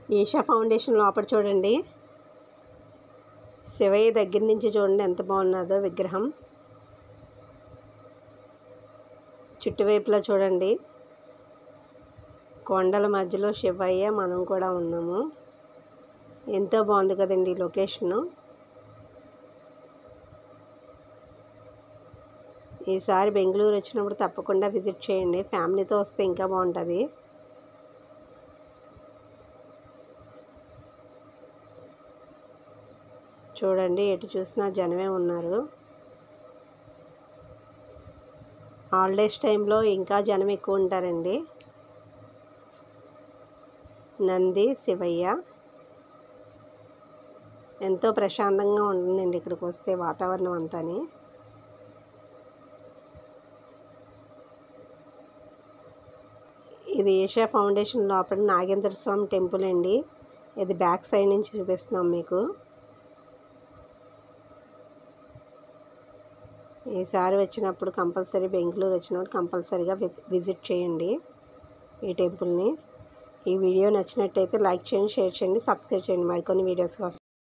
Isha foundation లోపల చూడండి శివయ్య దగ్గర నుంచి చూడండి ఎంత బాగున్నదో విగ్రహం చుట్టువైపులా చూడండి కొండల మధ్యలో శివయ్య మనం కూడా ఉన్నాము ఎంతో బాగుంది కదండి ఈ లొకేషను ఈసారి బెంగళూరు వచ్చినప్పుడు తప్పకుండా విజిట్ చేయండి ఫ్యామిలీతో వస్తే ఇంకా బాగుంటుంది చూడండి ఎటు చూసినా జనమే ఉన్నారు హాలిడేస్ టైంలో ఇంకా జనం ఎక్కువ ఉంటారండి నంది శివయ్య ఎంతో ప్రశాంతంగా ఉంటుందండి ఇక్కడికి వస్తే వాతావరణం అంతాని ఇది ఏషియా ఫౌండేషన్ లోపల నాగేంద్ర స్వామి టెంపుల్ అండి ఇది బ్యాక్ సైడ్ నుంచి చూపిస్తున్నాం మీకు ఈసారి వచ్చినప్పుడు కంపల్సరీ బెంగళూరు వచ్చినప్పుడు కంపల్సరీగా విజిట్ చేయండి ఈ టెంపుల్ని ఈ వీడియో నచ్చినట్టయితే లైక్ చేయండి షేర్ చేయండి సబ్స్క్రైబ్ చేయండి మరికొన్ని వీడియోస్ కోసం